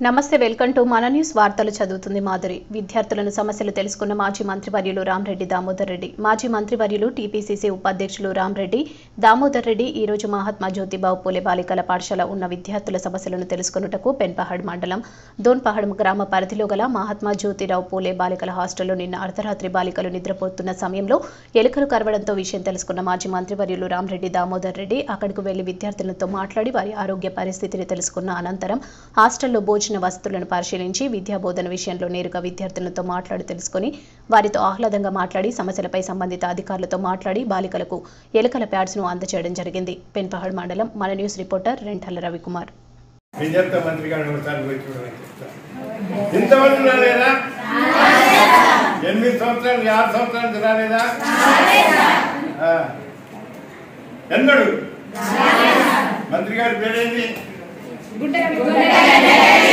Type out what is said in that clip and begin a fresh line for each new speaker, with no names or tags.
నమస్తే welcome to మన news వార్తలు చదువుతుంది మాధురి విద్యార్థులను సమస్యలు తెలుసుకున్న మాజీ మంత్రివర్యులు రామరెడ్డి దామోదర్ రెడ్డి మాజీ మంత్రివర్యులు టీపీసీసీ ఉపాధ్యక్షులు రామరెడ్డి దామోదర్ రెడ్డి ఈ రోజు మహాత్మా జ్యోతిబావు పూలే బాలికల పాఠశాల ఉన్న విద్యార్థుల సమస్యలను తెలుసుకున్నటకు పెన్పహాడ్ మండలం దోన్పహాడ్ గ్రామ పరిధిలో గల మహాత్మా జ్యోతిరావు పూలే బాలికల హాస్టల్లో నిన్న అర్ధరాత్రి బాలికలు నిద్రపోతున్న సమయంలో ఎలుకలు కరవడంతో విషయం తెలుసుకున్న మాజీ మంత్రివర్యులు రామరెడ్డి దామోదర్ రెడ్డి అక్కడికి వెళ్లి విద్యార్థులతో మాట్లాడి వారి ఆరోగ్య పరిస్థితిని తెలుసుకున్న అనంతరం హాస్టల్లో భోజన వసతులను పరిశీలించి విద్యా బోధన విషయంలో నేరుగా విద్యార్థులతో మాట్లాడి తెలుసుకుని వారితో ఆహ్లాదంగా మాట్లాడి సమస్యలపై సంబంధిత అధికారులతో మాట్లాడి బాలికలకు ఎలుకల ప్యాడ్స్ ను అందజేయడం జరిగింది పెన్పహాడ్ మండలం మన న్యూస్ రిపోర్టర్ రెంటల్ల రవికుమార్
విద్యార్థి మంత్రి గారిని ఒకసారి పోయి చూడండి ఇంతమంది రాలేదా ఎనిమిది సంవత్సరాలు ఆరు సంవత్సరాలు రాలేదా ఆ. ఎన్నడు మంత్రి గారి పేరేంటి